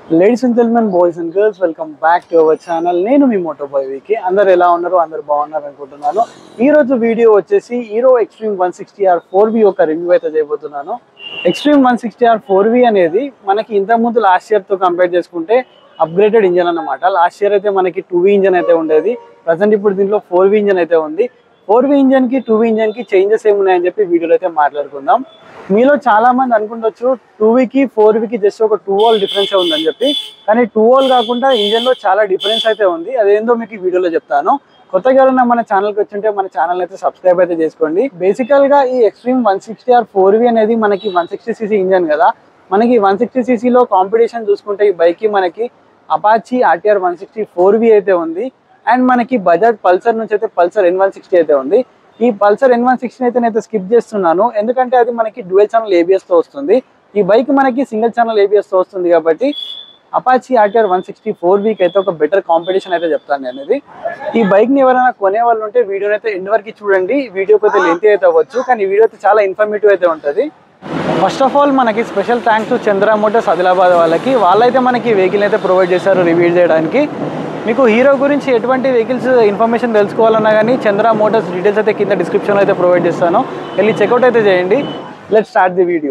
ladies and gentlemen boys and girls welcome back to our channel నేను మీ Moto bye వీకి అందరు ఎలా ఉన్నారు అందరు బాగున్నారు అనుకుంటున్నాను ఈ రోజు వీడియో వచ్చేసి Hero Xtreme one sixty are four V ఒక రివ్యూ అయితే చేయబోతున్నాను ఎక్స్ట్రీమ్ వన్ సిక్స్టీ ఆర్ ఫోర్ వి అనేది మనకి ఇంతకు ముందు లాస్ట్ ఇయర్ తో కంపేర్ చేసుకుంటే అప్గ్రేడెడ్ ఇంజన్ అన్నమాట లాస్ట్ ఇయర్ అయితే మనకి టూ వి ఇంజన్ అయితే ఉండేది ప్రజెంట్ ఇప్పుడు దీంట్లో ఫోర్ వి ఇంజన్ అయితే ఉంది ఫోర్ వి ఇంజన్ కి టూ వి ఇంజన్ కి చేంజెస్ ఏమున్నాయని చెప్పి వీడియోలో అయితే మాట్లాడుకుందాం మీలో చాలా మంది అనుకుంటొచ్చు టూ వీకి ఫోర్ వీకి జస్ట్ ఒక టూ వాల్ డిఫరెన్స్ ఉందని చెప్పి కానీ టూ వాల్ కాకుండా ఇంజన్ లో చాలా డిఫరెన్స్ అయితే ఉంది అదేందో మీకు ఈ వీడియోలో చెప్తాను కొత్తగా ఎవరైనా మన ఛానల్కి వచ్చింటే మన ఛానల్ అయితే సబ్స్క్రైబ్ అయితే చేసుకోండి బేసికల్ గా ఈ Xtreme one sixty are four వి అనేది మనకి వన్ సిక్స్టీ సీసీ ఇంజన్ కదా మనకి వన్ సిక్స్టీ సీసీలో కాంపిటీషన్ చూసుకుంటే ఈ బైక్ కి మనకి Apache RTR one sixty four V అయితే ఉంది అండ్ మనకి బజాజ్ పల్సర్ నుంచి అయితే పల్సర్ ఎన్ వన్ సిక్స్టీ అయితే ఉంది ఈ పల్సర్ ఎన్ వన్ సిక్స్టీ అయితే నేను స్కిప్ చేస్తున్నాను ఎందుకంటే అది మనకి డ్యూయల్ ఛానల్ ఏబిఎస్ తో వస్తుంది ఈ బైక్ మనకి సింగిల్ ఛానల్ ఏబిఎస్ తో వస్తుంది కాబట్టి Apache RTR one sixty four వీక్ అయితే ఒక బెటర్ కాంపిటీషన్ అయితే చెప్తాను నేను ఇది ఈ బైక్ ని ఎవరైనా కొనే వాళ్ళు ఉంటే వీడియోని అయితే ఎండ్ వరకు చూడండి వీడియోకి అయితే లెంత్ అయితే అవ్వచ్చు కానీ ఈ వీడియో అయితే చాలా ఇన్ఫర్మేటివ్ అయితే ఉంటుంది ఫస్ట్ ఆఫ్ ఆల్ మనకి special thanks to Chandra motors Adilabad వాళ్ళకి వాళ్ళైతే మనకి వెహికల్ అయితే ప్రొవైడ్ చేశారు రివ్యూ చేయడానికి మీకు హీరో గురించి ఎటువంటి వెహికల్స్ ఇన్ఫర్మేషన్ తెలుసుకోవాలన్నా కానీ చంద్ర మోటార్స్ డీటెయిల్స్ అయితే కింద డిస్క్రిప్షన్లో అయితే ప్రొవైడ్ చేస్తాను వెళ్ళి చెక్అవుట్ అయితే చేయండి let start the video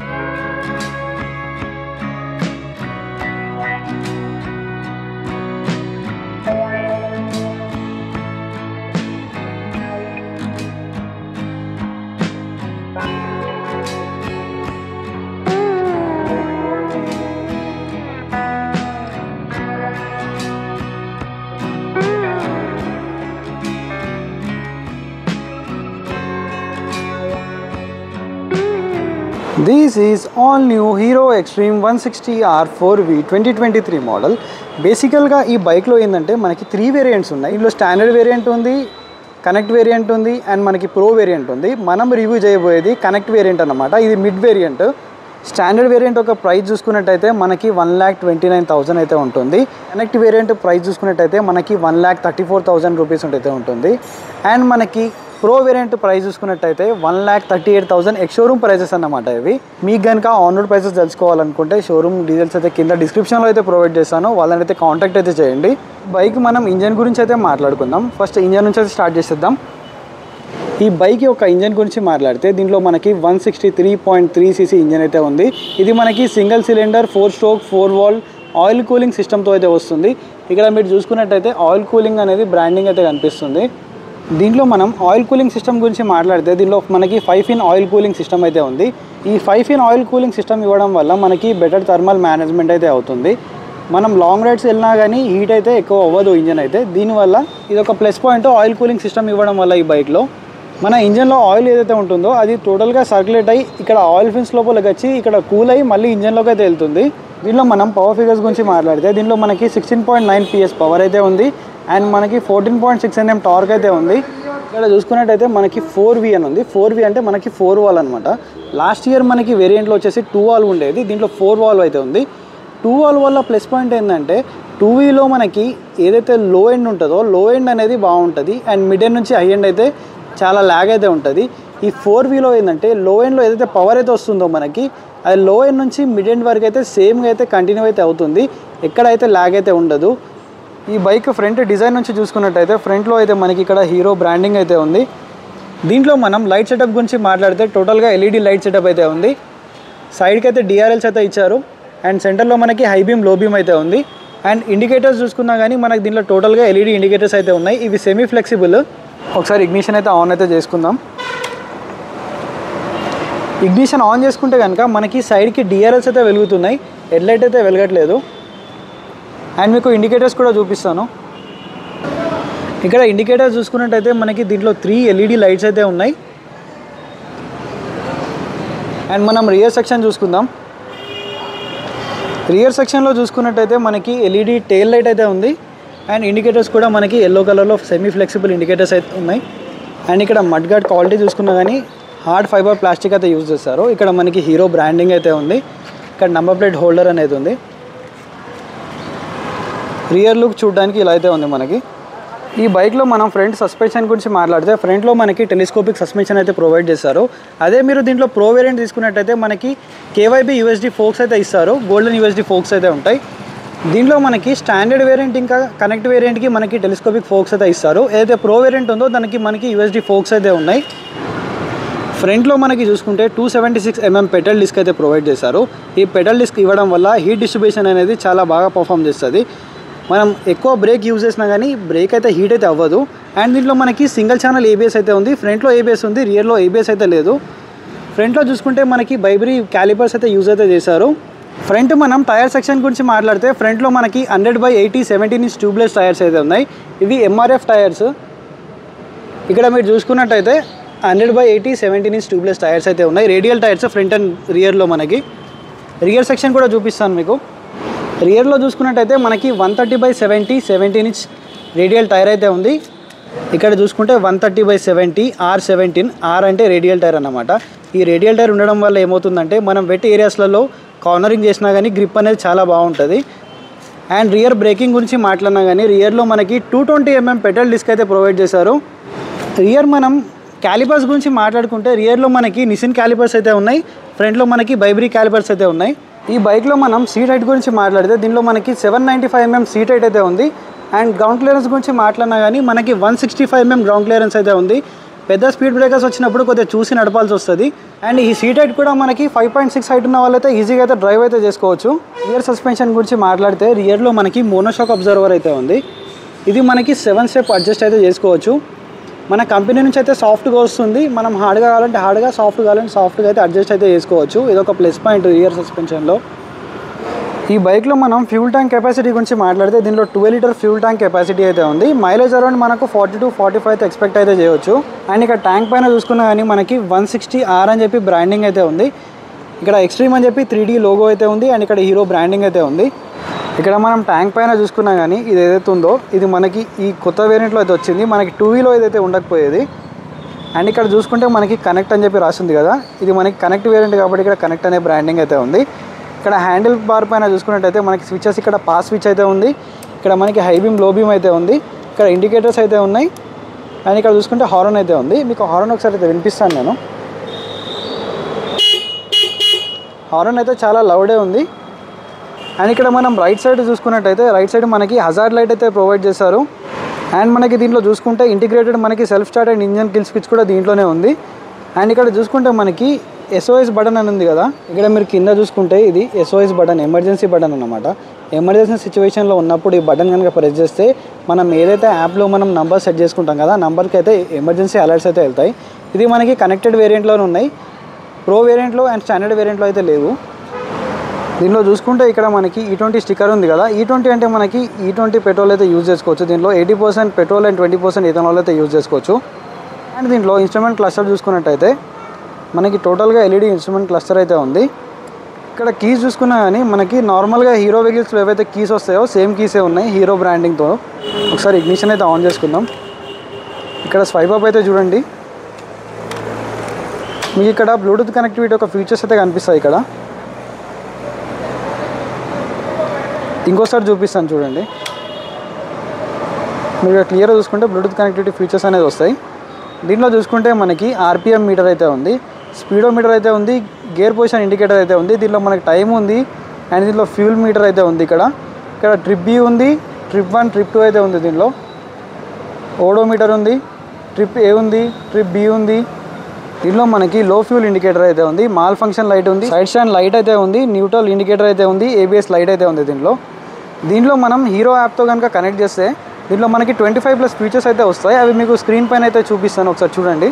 this is all new Hero Xtreme one sixty are four V twenty twenty three model బేసికల్గా ఈ బైక్లో ఏంటంటే మనకి త్రీ వేరియంట్స్ ఉన్నాయి ఇందులో స్టాండర్డ్ వేరియంట్ ఉంది కనెక్ట్ వేరియంట్ ఉంది అండ్ మనకి ప్రో వేరియంట్ ఉంది మనం రివ్యూ చేయబోయేది కనెక్ట్ వేరియంట్ అన్నమాట ఇది మిడ్ వేరియంట్ స్టాండర్డ్ వేరియంట్ ఒక ప్రైస్ చూసుకున్నట్టయితే మనకి one lakh twenty nine thousand అయితే ఉంటుంది కనెక్ట్ వేరియంట్ ప్రైస్ చూసుకున్నట్టయితే మనకి one lakh thirty four thousand rupees అయితే ఉంటుంది అండ్ మనకి ప్రో వేరియంట్ ప్రైస్ చూసుకున్నట్టయితే one lakh thirty eight thousand ex showroom prices అన్నమాట ఇవి మీకు కనుక ఆన్ రోడ్ ప్రైసెస్ తెలుసుకోవాలనుకుంటే షోరూమ్ డీటెయిల్స్ అయితే కింద డిస్క్రిప్షన్లో అయితే ప్రొవైడ్ చేస్తాను వాళ్ళని అయితే కాంటాక్ట్ అయితే చేయండి బైక్ మనం ఇంజన్ గురించి అయితే మాట్లాడుకుందాం ఫస్ట్ ఇంజన్ నుంచి అయితే స్టార్ట్ చేసేద్దాం ఈ బైక్ యొక్క ఇంజన్ గురించి మాట్లాడితే దీంట్లో మనకి one sixty three point three CC engine అయితే ఉంది ఇది మనకి single cylinder four stroke four valve oil cooling సిస్టమ్తో అయితే వస్తుంది ఇక్కడ మీరు చూసుకున్నట్టయితే ఆయిల్ కూలింగ్ అనేది బ్రాండింగ్ అయితే కనిపిస్తుంది దీంట్లో మనం ఆయిల్ కూలింగ్ సిస్టమ్ గురించి మాట్లాడితే దీనిలో మనకి five in oil cooling system అయితే ఉంది ఈ five in oil cooling system ఇవ్వడం వల్ల మనకి బెటర్ థర్మల్ మేనేజ్మెంట్ అయితే అవుతుంది మనం లాంగ్ రైడ్స్ వెళ్ళినా కానీ హీట్ అయితే ఎక్కువ అవ్వదు ఇంజన్ అయితే దీనివల్ల ఇది ఒక plus point oil cooling system ఇవ్వడం వల్ల ఈ బైక్లో మన ఇంజన్లో ఆయిల్ ఏదైతే ఉంటుందో అది టోటల్గా సర్క్యులేట్ అయ్యి ఇక్కడ ఆయిల్ ఫిన్స్ లోపలికి వచ్చి ఇక్కడ కూల్ అయ్యి మళ్ళీ ఇంజన్లోకి అయితే వెళ్తుంది దీనిలో మనం పవర్ ఫిగర్స్ గురించి మాట్లాడితే దీనిలో మనకి sixteen point nine PS power అయితే ఉంది అండ్ మనకి fourteen point six Nm torque అయితే ఉంది ఇక్కడ చూసుకున్నట్టయితే మనకి ఫోర్ వి అని ఉంది ఫోర్ వి అంటే మనకి ఫోర్ వాల్ అనమాట లాస్ట్ ఇయర్ మనకి వేరియంట్లో వచ్చేసి టూ వాల్ ఉండేది దీంట్లో ఫోర్ వాల్ అయితే ఉంది టూ వాల్ వల్ల ప్లస్ పాయింట్ ఏంటంటే టూ వీలో మనకి ఏదైతే లో ఎండ్ ఉంటుందో లో ఎండ్ అనేది బాగుంటుంది అండ్ మిడ్ ఎండ్ నుంచి హై ఎండ్ అయితే చాలా ల్యాగ్ అయితే ఉంటుంది ఈ ఫోర్ వీలో ఏంటంటే లో ఎండ్లో ఏదైతే పవర్ అయితే వస్తుందో మనకి అది లో ఎండ్ నుంచి మిడ్ ఎండ్ వరకు అయితే సేమ్గా అయితే కంటిన్యూ అయితే అవుతుంది ఎక్కడైతే ల్యాగ్ అయితే ఉండదు ఈ బైక్ ఫ్రంట్ డిజైన్ నుంచి చూసుకున్నట్టయితే ఫ్రంట్లో అయితే మనకి ఇక్కడ హీరో బ్రాండింగ్ అయితే ఉంది దీంట్లో మనం లైట్ సెటప్ గురించి మాట్లాడితే టోటల్గా ఎల్ఈడి లైట్ సెటప్ అయితే ఉంది సైడ్కి అయితే డిఆర్ఎల్స్ అయితే ఇచ్చారు అండ్ సెంటర్లో మనకి హై బీమ్ లో బీమ్ అయితే ఉంది అండ్ ఇండికేటర్స్ చూసుకున్నా కానీ మనకి దీంట్లో టోటల్గా ఎల్ఈడి ఇండికేటర్స్ అయితే ఉన్నాయి ఇవి సెమీ ఫ్లెక్సిబుల్ ఒకసారి ఇగ్నిషన్ అయితే ఆన్ అయితే చేసుకుందాం ఇగ్నిషన్ ఆన్ చేసుకుంటే కనుక మనకి సైడ్కి డిఆర్ఎల్స్ అయితే వెలుగుతున్నాయి హెడ్లైట్ అయితే వెలగట్లేదు అండ్ మీకు ఇండికేటర్స్ కూడా చూపిస్తాను ఇక్కడ ఇండికేటర్స్ చూసుకున్నట్టయితే మనకి దీంట్లో త్రీ ఎల్ఈడి లైట్స్ అయితే ఉన్నాయి అండ్ మనం రియర్ సెక్షన్ చూసుకుందాం రియర్ సెక్షన్లో చూసుకున్నట్టయితే మనకి ఎల్ఈడి టెయిల్ లైట్ అయితే ఉంది అండ్ ఇండికేటర్స్ కూడా మనకి ఎల్లో కలర్లో సెమీ ఫ్లెక్సిబుల్ ఇండికేటర్స్ అయితే ఉన్నాయి అండ్ ఇక్కడ మడ్ గార్డ్ క్వాలిటీ చూసుకున్నా కానీ హార్డ్ ఫైబర్ ప్లాస్టిక్ అయితే యూజ్ చేస్తారు ఇక్కడ మనకి హీరో బ్రాండింగ్ అయితే ఉంది ఇక్కడ నంబర్ ప్లేట్ హోల్డర్ అనేది ఉంది రియర్ లుక్ చూడడానికి ఇలా అయితే ఉంది మనకి ఈ బైక్లో మనం ఫ్రంట్ సస్పెన్షన్ గురించి మాట్లాడితే ఫ్రంట్లో మనకి టెలిస్కోపిక్ సస్పెన్షన్ అయితే ప్రొవైడ్ చేస్తారు అదే మీరు దీంట్లో ప్రో వేరియంట్ తీసుకున్నట్టయితే మనకి కేవైబీ యూఎస్డి ఫోక్స్ అయితే ఇస్తారు గోల్డెన్ యూఎస్డి ఫోక్స్ అయితే ఉంటాయి దీంట్లో మనకి స్టాండర్డ్ వేరియంట్ ఇంకా కనెక్ట్ వేరియంట్కి మనకి టెలిస్కోపిక్ ఫోక్స్ అయితే ఇస్తారు ఏదైతే ప్రో వేరియంట్ ఉందో దానికి మనకి యూఎస్డి ఫోక్స్ అయితే ఉన్నాయి ఫ్రంట్లో మనకి చూసుకుంటే two seventy six MM petal disc అయితే ప్రొవైడ్ చేశారు ఈ పెటల్ డిస్క్ ఇవ్వడం వల్ల హీట్ డిస్ట్రిబ్యూషన్ అనేది చాలా బాగా పర్ఫామ్ చేస్తుంది మనం ఎక్కువ బ్రేక్ యూజ్ చేసినా కానీ బ్రేక్ అయితే హీట్ అయితే అవ్వదు అండ్ దీంట్లో మనకి సింగిల్ ఛానల్ ఏబిఎస్ అయితే ఉంది ఫ్రంట్లో ఏబిఎస్ ఉంది రియర్లో ఏబిఎస్ అయితే లేదు ఫ్రంట్లో చూసుకుంటే మనకి బైబరీ క్యాలిపర్స్ అయితే యూజ్ అయితే చేశారు ఫ్రంట్ మనం టైర్ సెక్షన్ గురించి మాట్లాడితే ఫ్రంట్లో మనకి hundred by eighty seventeen inch tubeless tyres అయితే ఉన్నాయి ఇవి ఎంఆర్ఎఫ్ టైర్స్ ఇక్కడ మీరు చూసుకున్నట్టయితే hundred by eighty seventeen inch tubeless tyres అయితే ఉన్నాయి రేడియల్ టైర్స్ ఫ్రంట్ అండ్ రియర్లో మనకి రియర్ సెక్షన్ కూడా చూపిస్తాను మీకు రియర్లో చూసుకున్నట్టయితే మనకి one thirty by seventy seventeen inch radial tyre అయితే ఉంది ఇక్కడ చూసుకుంటే one thirty by seventy R seventeen R అంటే రేడియల్ టైర్ అన్నమాట ఈ రేడియల్ టైర్ ఉండడం వల్ల ఏమవుతుందంటే మనం వెట్ ఏరియాస్లలో కార్నరింగ్ చేసినా కానీ గ్రిప్ అనేది చాలా బాగుంటుంది అండ్ రియర్ బ్రేకింగ్ గురించి మాట్లాడినా కానీ రియర్లో మనకి two twenty MM petrol disc అయితే ప్రొవైడ్ చేశారు రియర్ మనం క్యాలిపర్స్ గురించి మాట్లాడుకుంటే రియర్లో మనకి నిసిన్ క్యాలిపర్స్ అయితే ఉన్నాయి ఫ్రంట్లో మనకి బైబ్రీ క్యాలిపర్స్ అయితే ఉన్నాయి ఈ బైక్లో మనం సీట్ హైట్ గురించి మాట్లాడితే దీనిలో మనకి seven ninety five MM seat height అయితే ఉంది అండ్ గ్రౌండ్ క్లియరెన్స్ గురించి మాట్లాడినా కానీ మనకి one sixty five MM ground clearance అయితే ఉంది పెద్ద స్పీడ్ బ్రేకర్స్ వచ్చినప్పుడు కొద్దిగా చూసి నడపాల్సి వస్తుంది అండ్ ఈ సీట్ హైట్ కూడా మనకి ఫైవ్ పాయింట్ సిక్స్ హైట్ ఉన్న వాళ్ళైతే ఈజీగా అయితే డ్రైవ్ అయితే చేసుకోవచ్చు రియర్ సస్పెన్షన్ గురించి మాట్లాడితే రియర్లో మనకి మోనోషాక్ అబ్జర్వర్ అయితే ఉంది ఇది మనకి సెవెన్ స్టెప్ అడ్జస్ట్ అయితే చేసుకోవచ్చు మన కంపెనీ నుంచి అయితే సాఫ్ట్గా వస్తుంది మనం హార్డ్గా కావాలంటే హార్డ్గా సాఫ్ట్ కావాలంటే సాఫ్ట్గా అయితే అడ్జస్ట్ అయితే చేసుకోవచ్చు ఇది ఒక ప్లస్ పాయింట్ రియర్ సస్పెన్షన్లో ఈ బైక్లో మనం ఫ్యూల్ ట్యాంక్ కెపాసిటీ గురించి మాట్లాడితే దీనిలో twelve litre fuel tank capacity అయితే ఉంది మైలేజ్ అరౌండ్ మనకు ఫార్టీ టు ఫార్టీ ఫైవ్ అయితే ఎక్స్పెక్ట్ అయితే చేయొచ్చు అండ్ ఇక్కడ ట్యాంక్ పైన చూసుకున్నా కానీ మనకి వన్ సిక్స్టీ ఆర్ అని చెప్పి బ్రాండింగ్ అయితే ఉంది ఇక్కడ ఎక్స్ట్రీమ్ అని చెప్పి త్రీ డీ లోగో అయితే ఉంది అండ్ ఇక్కడ హీరో బ్రాండింగ్ అయితే ఉంది ఇక్కడ మనం ట్యాంక్ పైన చూసుకున్నా కానీ ఇది ఏదైతే ఉందో ఇది మనకి ఈ కొత్త వేరియంట్లో అయితే వచ్చింది మనకి టూ వీలో ఏదైతే ఉండకపోయేది అండ్ ఇక్కడ చూసుకుంటే మనకి కనెక్ట్ అని చెప్పి రాసింది కదా ఇది మనకి కనెక్ట్ వేరియంట్ కాబట్టి ఇక్కడ కనెక్ట్ అనే బ్రాండింగ్ అయితే ఉంది ఇక్కడ హ్యాండిల్ బార్ పైన చూసుకున్నట్టయితే మనకి స్విచెస్ ఇక్కడ పాస్ స్విచ్ అయితే ఉంది ఇక్కడ మనకి హై బీమ్ లో బీమ్ అయితే ఉంది ఇక్కడ ఇండికేటర్స్ అయితే ఉన్నాయి అండ్ ఇక్కడ చూసుకుంటే హారన్ అయితే ఉంది మీకు హారన్ ఒకసారి అయితే వినిపిస్తాను నేను హారన్ అయితే చాలా లౌడే ఉంది అండ్ ఇక్కడ మనం రైట్ సైడ్ చూసుకున్నట్టయితే రైట్ సైడ్ మనకి హజార్డ్ లైట్ అయితే ప్రొవైడ్ చేశారు అండ్ మనకి దీంట్లో చూసుకుంటే ఇంటిగ్రేటెడ్ మనకి self start and engine kill switch కూడా దీంట్లోనే ఉంది అండ్ ఇక్కడ చూసుకుంటే మనకి ఎస్ఓఎస్ బటన్ అని ఉంది కదా ఇక్కడ మీరు కింద చూసుకుంటే ఇది ఎస్ఓఎస్ బటన్ ఎమర్జెన్సీ బటన్ అన్నమాట ఎమర్జెన్సీ సిచ్యువేషన్లో ఉన్నప్పుడు ఈ బటన్ కనుక ప్రెస్ చేస్తే మనం ఏదైతే యాప్లో మనం నంబర్ సెట్ చేసుకుంటాం కదా నంబర్కి అయితే ఎమర్జెన్సీ అలర్ట్స్ అయితే వెళ్తాయి ఇది మనకి కనెక్టెడ్ వేరియంట్లోనే ఉన్నాయి ప్రో వేరియంట్లో అండ్ స్టాండర్డ్ వేరియంట్లో అయితే లేవు దీనిలో చూసుకుంటే ఇక్కడ మనకి ఈ ట్వంటీ స్టిక్కర్ ఉంది కదా ఈ ట్వంటీ అంటే మనకి ఈ ట్వంటీ పెట్రోల్ అయితే యూజ్ చేసుకోవచ్చు దీనిలో eighty percent petrol and twenty percent ethanol అయితే యూజ్ చేసుకోవచ్చు అండ్ దీంట్లో ఇన్స్ట్రుమెంట్ క్లస్టర్ చూసుకున్నట్టయితే మనకి టోటల్గా ఎల్ఈడి ఇన్స్ట్రుమెంట్ క్లస్టర్ అయితే ఉంది ఇక్కడ కీస్ చూసుకున్నా కానీ మనకి నార్మల్గా హీరో వెహికల్స్లో ఏవైతే కీస్ వస్తాయో సేమ్ కీసే ఉన్నాయి హీరో బ్రాండింగ్తో ఒకసారి ఇగ్నిషన్ అయితే ఆన్ చేసుకుందాం ఇక్కడ స్వైప్ అప్ అయితే చూడండి మీకు ఇక్కడ బ్లూటూత్ కనెక్టివిటీ ఒక ఫీచర్స్ అయితే కనిపిస్తాయి ఇక్కడ ఇంకోసారి చూపిస్తాను చూడండి మీరు క్లియర్గా చూసుకుంటే బ్లూటూత్ కనెక్టివిటీ ఫీచర్స్ అనేది వస్తాయి దీంట్లో చూసుకుంటే మనకి ఆర్పిఎం మీటర్ అయితే ఉంది స్పీడో మీటర్ అయితే ఉంది గేర్ పొజిషన్ ఇండికేటర్ అయితే ఉంది దీంట్లో మనకి టైం ఉంది అండ్ దీంట్లో ఫ్యూల్ మీటర్ అయితే ఉంది ఇక్కడ ఇక్కడ ట్రిప్ బి ఉంది ట్రిప్ వన్ ట్రిప్ టూ అయితే ఉంది దీనిలో ఓడోమీటర్ ఉంది ట్రిప్ ఏ ఉంది ట్రిప్ బి ఉంది దీనిలో మనకి లో ఫ్యూల్ ఇండికేటర్ అయితే ఉంది మాల్ ఫంక్షన్ లైట్ ఉంది సైడ్ స్టాండ్ లైట్ అయితే ఉంది న్యూట్రల్ ఇండికేటర్ అయితే ఉంది ఏబిఎస్ లైట్ అయితే ఉంది దీనిలో దీంట్లో మనం హీరో యాప్తో కనుక కనెక్ట్ చేస్తే దీంట్లో మనకి ట్వంటీ ఫైవ్ ప్లస్ ఫీచర్స్ అయితే వస్తాయి అవి మీకు స్క్రీన్ పైన అయితే చూపిస్తాను ఒకసారి చూడండి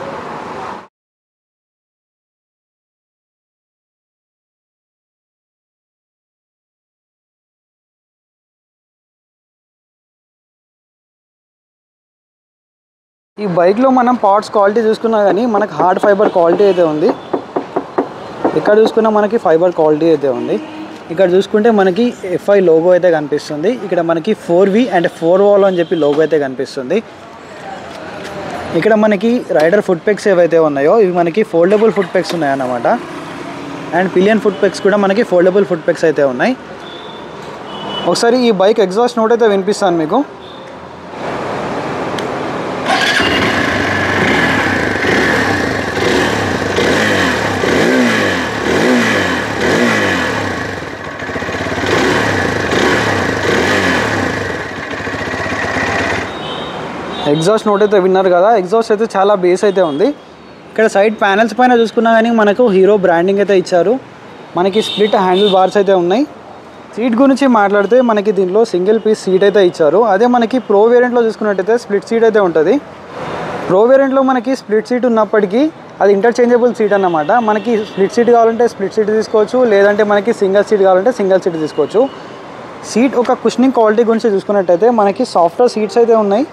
ఈ బైక్లో మనం పార్ట్స్ క్వాలిటీ చూసుకున్నా కానీ మనకు హార్డ్ ఫైబర్ క్వాలిటీ అయితే ఉంది ఇక్కడ చూసుకున్నా మనకి ఫైబర్ క్వాలిటీ అయితే ఉంది ఇక్కడ చూసుకుంటే మనకి ఎఫ్ఐ లోగో అయితే కనిపిస్తుంది ఇక్కడ మనకి four V and four valve అని చెప్పి లోగో అయితే కనిపిస్తుంది ఇక్కడ మనకి రైడర్ ఫుడ్ పెక్స్ ఏవైతే ఉన్నాయో ఇవి మనకి ఫోల్డబుల్ ఫుడ్ పెక్స్ ఉన్నాయన్నమాట అండ్ పిలియన్ ఫుడ్ పెక్స్ కూడా మనకి ఫోల్డబుల్ ఫుడ్ పెక్స్ అయితే ఉన్నాయి ఒకసారి ఈ బైక్ ఎగ్జాస్ట్ నోట్ అయితే వినిపిస్తాను మీకు ఎగ్జాస్ట్ నోట్ అయితే విన్నారు కదా ఎగ్జాస్ట్ అయితే చాలా బేస్ అయితే ఉంది ఇక్కడ సైడ్ ప్యానల్స్ పైన చూసుకున్నా కానీ మనకు హీరో బ్రాండింగ్ అయితే ఇచ్చారు మనకి స్ప్లిట్ హ్యాండిల్ బార్స్ అయితే ఉన్నాయి సీట్ గురించి మాట్లాడితే మనకి దీనిలో సింగిల్ పీస్ సీట్ అయితే ఇచ్చారు అదే మనకి ప్రో వేరియంట్లో చూసుకున్నట్టయితే స్ప్లిట్ సీట్ అయితే ఉంటుంది ప్రో వేరియంట్లో మనకి స్ప్లిట్ సీట్ ఉన్నప్పటికీ అది ఇంటర్చేంజబుల్ సీట్ అన్నమాట మనకి స్ప్లిట్ సీట్ కావాలంటే స్ప్లిట్ సీట్ తీసుకోవచ్చు లేదంటే మనకి సింగిల్ సీట్ కావాలంటే సింగిల్ సీట్ తీసుకోవచ్చు సీట్ ఒక కుషనింగ్ క్వాలిటీ గురించి చూసుకున్నట్టయితే మనకి సాఫ్ట్వేర్ సీట్స్ అయితే ఉన్నాయి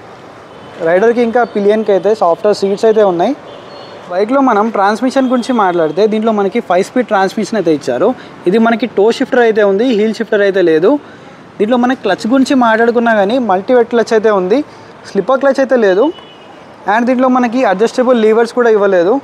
రైడర్కి ఇంకా పిలియన్కి అయితే సాఫ్ట్వేర్ సీట్స్ అయితే ఉన్నాయి బైక్లో మనం ట్రాన్స్మిషన్ గురించి మాట్లాడితే దీంట్లో మనకి ఫైవ్ స్పీడ్ ట్రాన్స్మిషన్ అయితే ఇచ్చారు ఇది మనకి టో షిఫ్టర్ అయితే ఉంది హీల్ షిఫ్టర్ అయితే లేదు దీంట్లో మనకి క్లచ్ గురించి మాట్లాడుకున్నా కానీ మల్టీవెట్ క్లచ్ అయితే ఉంది స్లిప్పర్ క్లచ్ అయితే లేదు అండ్ దీంట్లో మనకి అడ్జస్టబుల్ లీవర్స్ కూడా ఇవ్వలేదు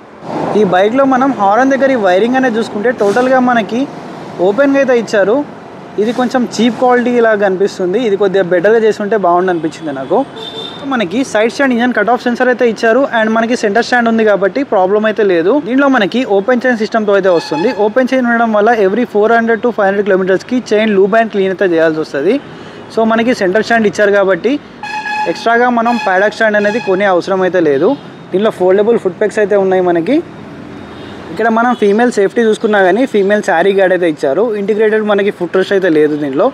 ఈ బైక్లో మనం హారన్ దగ్గర ఈ వైరింగ్ అనేది చూసుకుంటే టోటల్గా మనకి ఓపెన్గా అయితే ఇచ్చారు ఇది కొంచెం చీప్ క్వాలిటీ లాగా అనిపిస్తుంది ఇది కొద్దిగా బెటర్గా చేస్తుంటే బాగుండు అనిపించింది నాకు మనకి side stand engine cut off sensor అయితే ఇచ్చారు అండ్ మనకి సెంటర్ స్టాండ్ ఉంది కాబట్టి ప్రాబ్లం అయితే లేదు దీంట్లో మనకి ఓపెన్ చైన్ సిస్టమ్తో అయితే వస్తుంది ఓపెన్ చైన్ ఉండడం వల్ల every four hundred to five hundred కిలోమీటర్స్కి చైన్ లూబ్ అండ్ క్లీన్ అయితే చేయాల్సి వస్తుంది సో మనకి సెంటర్ స్టాండ్ ఇచ్చారు కాబట్టి ఎక్స్ట్రాగా మనం ప్యాడక్ స్టాండ్ అనేది కొనే అవసరం అయితే లేదు దీంట్లో ఫోల్డబుల్ ఫుడ్ పెక్స్ అయితే ఉన్నాయి మనకి ఇక్కడ మనం ఫీమేల్ సేఫ్టీ చూసుకున్నా కానీ ఫీమేల్ శారీ గార్డ్ అయితే ఇచ్చారు ఇంటిగ్రేటెడ్ మనకి ఫుట్ రెస్ట్ అయితే లేదు దీనిలో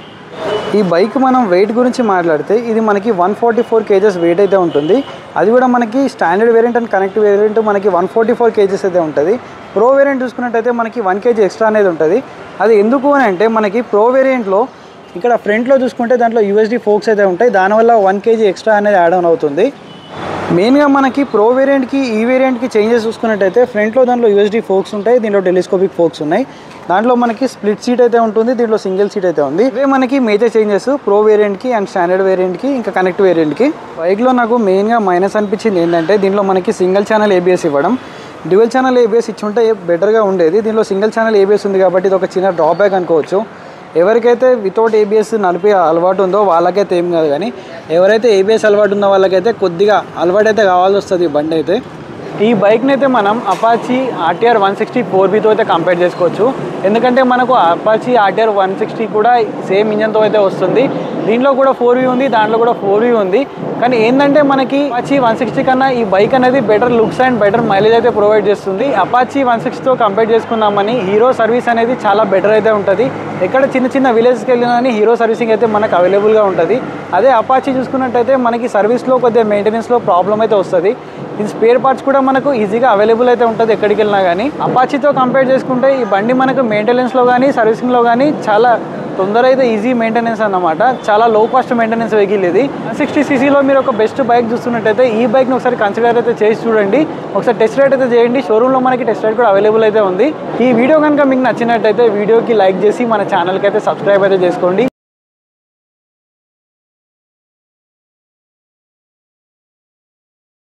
ఈ బైక్ మనం వెయిట్ గురించి మాట్లాడితే ఇది మనకి one forty four KGs weight అయితే ఉంటుంది అది కూడా మనకి standard variant and connect variant మనకి వన్ ఫార్టీ ఫోర్ కేజెస్ అయితే ఉంటుంది ప్రో వేరియంట్ చూసుకున్నట్టయితే మనకి వన్ కేజీ ఎక్స్ట్రా అనేది ఉంటుంది అది ఎందుకు అని అంటే మనకి ప్రో వేరియంట్లో ఇక్కడ ఫ్రంట్లో చూసుకుంటే దాంట్లో యూఎస్డి ఫోక్స్ అయితే ఉంటాయి దానివల్ల వన్ కేజీ ఎక్స్ట్రా అనేది యాడ్ ఆన్ అవుతుంది మెయిన్గా మనకి ప్రో వేరియంట్కి ఈ వేరియంట్కి చేంజెస్ చూసుకున్నట్టయితే ఫ్రంట్లో దాంట్లో యూఎస్డి ఫోక్స్ ఉంటాయి దీంట్లో టెలిస్కోపిక్ ఫోక్స్ ఉన్నాయి దాంట్లో మనకి స్ప్లిట్ సీట్ అయితే ఉంటుంది దీంట్లో సింగిల్ సీట్ అయితే ఉంది ఇవే మనకి మేజర్ చేంజెస్ ప్రో వేరియంట్కి అండ్ స్టాండర్డ్ వేరియంట్కి ఇంకా కనెక్ట్ వేరియంట్కి బైక్లో నాకు మెయిన్గా మైనస్ అనిపించింది ఏంటంటే దీంట్లో మనకి సింగిల్ ఛానల్ ఏబిఎస్ ఇవ్వడం డ్యువల్ ఛానల్ ఏబిఎస్ ఇచ్చి ఉంటే బెటర్గా ఉండేది దీంట్లో సింగిల్ ఛానల్ ఏబిఎస్ ఉంది కాబట్టి ఇది ఒక చిన్న డ్రాబ్యాక్ అనుకోవచ్చు ఎవరికైతే వితౌట్ ఏబిఎస్ నడిపే అలవాటు ఉందో వాళ్ళకైతే ఏం కాదు కానీ ఎవరైతే ఏబిఎస్ అలవాటు ఉన్న వాళ్ళకైతే కొద్దిగా అలవాటు అయితే కావాల్సి వస్తుంది ఈ బండి అయితే ఈ బైక్ని అయితే మనం Apache RTR one sixty four బీతో అయితే కంపేర్ చేసుకోవచ్చు ఎందుకంటే మనకు అపాచీ ఆర్టీఆర్ వన్ సిక్స్టీ కూడా సేమ్ ఇంజన్తో అయితే వస్తుంది దీంట్లో కూడా ఫోర్ వీ ఉంది దాంట్లో కూడా ఫోర్ వీ ఉంది కానీ ఏంటంటే మనకి అపాచీ వన్ సిక్స్టీ కన్నా ఈ బైక్ అనేది better looks and better mileage అయితే ప్రొవైడ్ చేస్తుంది అపాచీ వన్ సిక్స్టీతో కంపేర్ చేసుకున్నామని హీరో సర్వీస్ అనేది చాలా బెటర్ అయితే ఉంటుంది ఎక్కడ చిన్న చిన్న విలేజ్కి వెళ్ళినా కానీ హీరో సర్వీసింగ్ అయితే మనకు అవైలబుల్గా ఉంటుంది అదే అపాచీ చూసుకున్నట్టయితే మనకి సర్వీస్లో కొద్దిగా మెయింటెనెన్స్లో ప్రాబ్లం అయితే వస్తుంది దీని స్పేర్ పార్ట్స్ కూడా మనకు ఈజీగా అవైలబుల్ అయితే ఉంటుంది ఎక్కడికి వెళ్ళినా కానీ అపాచీతో కంపేర్ చేసుకుంటే ఈ బండి మనకు మెయింటెనెన్స్లో కానీ సర్వీసింగ్లో కానీ చాలా తొందర అయితే ఈజీ మెయింటెనెన్స్ అన్నమాట చాలా లో కాస్ట్ మెయింటెనెన్స్ వెహికల్ ఇది సిక్స్టీ సీసీలో మీరు ఒక బెస్ట్ బైక్ చూస్తున్నట్టయితే ఈ బైక్ని ఒకసారి కన్సిడర్ అయితే చేసి చూడండి ఒకసారి టెస్ట్ రైడ్ అయితే చేయండి షోరూంలో మనకి టెస్ట్ రైడ్ కూడా అవైలబుల్ అయితే ఉంది ఈ వీడియో కనుక మీకు నచ్చినట్టయితే వీడియోకి లైక్ చేసి మన ఛానల్కి అయితే సబ్స్క్రైబ్ అయితే చేసుకోండి